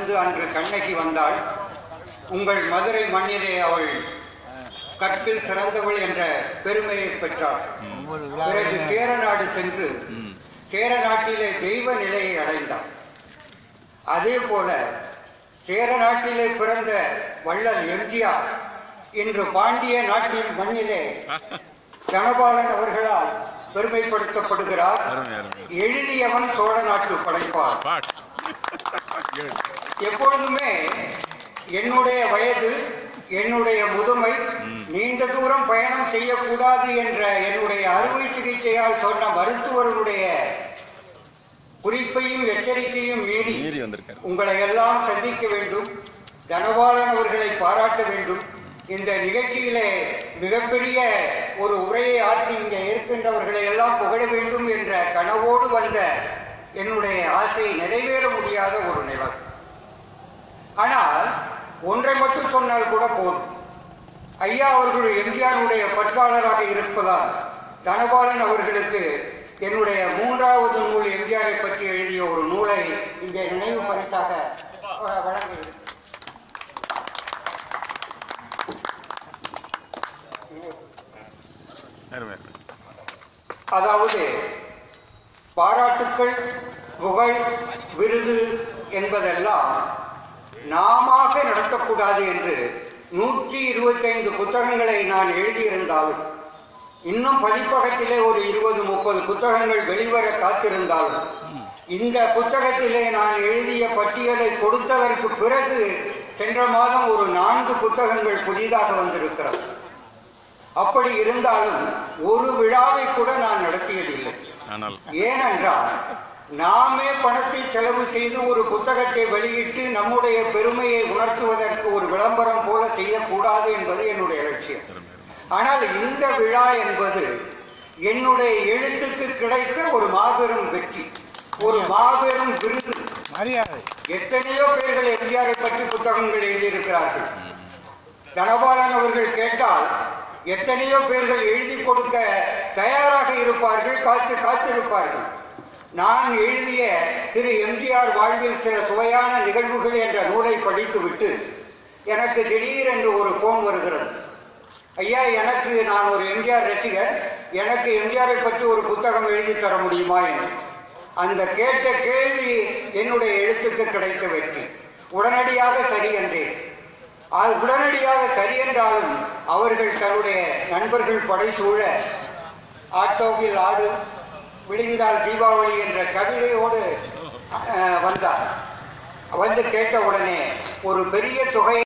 இருந்து அன்று கண்ணகி வந்தாள் உங்கள் மதுரை மண்ணிலே அவள் கற்பில் சிறந்தவள் என்ற பெருமையை பெற்றாள் ஒவ்வொரு பிறகு விழாவிலும் சேர நாடு சென்று ம். சேர நாட்டிலே தெய்வ நிலையை அடைந்தார் அதே போல சேர நாட்டிலே பிறந்த வள்ளல் எம்ஜிஆர் இன்று பாண்டிய நாட்டின் மண்ணிலே தனபாலன் அவர்களால் பெருமைப்படுத்தப்படுகிறார் அருமை அருமை எழுதியவன் சோழ நாட்டு படைப்பார் பாட் Good. எப்பொழுதுமே என்னுடைய வயது என்னுடைய முதுமை ம். நீண்ட தூரம் பயணம் செய்யக்கூடாது என்ற என்னுடைய அறுவை சிகிச்சையால் சொன்ன மருத்துவர்களுடைய குறிப்பையும் எச்சரிக்கையும் மீறி மீறி வந்திருக்காரு உங்களை எல்லாம் சந்திக்க வேண்டும் தனபாலன் அவர்களை பாராட்ட வேண்டும் இந்த நிகழ்ச்சியிலே மிகப்பெரிய ஒரு உரையை ஆற்றி இங்கே இருக்கின்றவர்களை எல்லாம் புகழ வேண்டும் என்ற கனவோடு வந்த என்னுடைய ஆசை நிறைவேற முடியாத ஒரு நிலம் ஆனால் ஒன்றை மட்டும் சொன்னால் கூட போதும் ஐயா அவர்கள் எம்ஜிஆருடைய பற்றாளராக இருப்பதால் தனபாலன் அவர்களுக்கு என்னுடைய மூன்றாவது நூல் எம்ஜிஆரை பற்றி எழுதிய ஒரு நூலை இங்கே நினைவு பரிசாக வ- வழங்குகிறேன் அருமை அருமை அதாவது பாராட்டுக்கள் புகழ் விருது என்பதெல்லாம் நாமாக நடத்தக்கூடாது என்று நூற்றி இருபத்தைந்து புத்தகங்களை நான் எழுதியிருந்தாலும் இன்னும் பதிப்பகத்திலே ஒரு இருபது முப்பது புத்தகங்கள் வெளிவர காத்திருந்தாலும் இந்த புத்தகத்திலே நான் எழுதிய பட்டியலை கொடுத்ததற்கு பிறகு சென்ற மாதம் ஒரு நான்கு புத்தகங்கள் புதிதாக வந்திருக்கிறது அப்படி இருந்தாலும் ஒரு விழாவை கூட நான் நடத்தியதில்லை ஆனால் ஏனென்றால் நாமே பணத்தை செலவு செய்து ஒரு புத்தகத்தை வெளியிட்டு நம்முடைய பெருமையை உணர்த்துவதற்கு ஒரு விளம்பரம் போல செய்யக்கூடாது என்பது என்னுடைய லட்சியம் அருமை அருமை ஆனால் இந்த விழா என்பது என்னுடைய எழுத்துக்கு கிடைத்த ஒரு மாபெரும் வெற்றி ஒரு மாபெரும் விருது மரியாதை எத்தனையோ பேர்கள் எம்ஜிஆரை பற்றி புத்தகங்கள் எழுதியிருக்கிறார்கள் தனபாலன் அவர்கள் கேட்டால் எத்தனையோ பேர்கள் எழுதி கொடுக்க தயாராக இருப்பார்கள் காத்து காத்திருப்பார்கள் நான் எழுதிய திரு எம்ஜிஆர் வாழ்வில் சில சுவையான நிகழ்வுகள் என்ற நூலை படித்துவிட்டு எனக்கு திடீரென்று ஒரு போன் வருகிறது ஐயா எனக்கு நான் ஒரு எம்ஜிஆர் ரசிகர் எனக்கு எம்ஜிஆரை பற்றி ஒரு புத்தகம் எழுதி தர முடியுமா என்று அந்த கேட்ட கேள்வி என்னுடைய எழுத்துக்கு கிடைத்த வெற்றி உடனடியாக சரி என்றேன் அது உடனடியாக சரி என்றாலும் அவர்கள் தன்னுடைய நண்பர்கள் படைசூழ ஆட்டோவில் ஆடு விழிந்தால் தீபாவளி என்ற கவிதையோடு அஹ், வந்தார் வந்து கேட்ட உடனே ஒரு பெரிய தொகை